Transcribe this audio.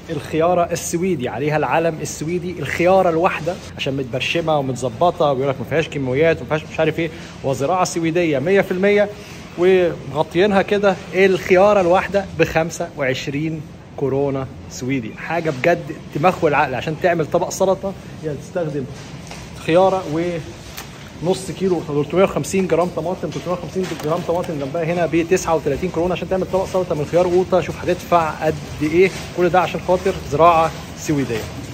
الخياره السويدي عليها العلم السويدي الخياره الواحده عشان متبرشمه ومتظبطه وبيقول لك ما فيهاش كيماويات وما فيهاش مش عارف ايه وزراعه سويديه 100% ومغطيينها كده الخياره الواحده ب 25 كورونا سويدي حاجه بجد تمخول العقل عشان تعمل طبق سلطه يعني تستخدم خياره و نص كيلو 350 جرام طماطم 350 جرام طماطم جنبها هنا ب 39 كورونا عشان تعمل طبق سلطه من خيار قوطه شوف هتدفع قد ايه كل ده عشان خاطر زراعه سويديه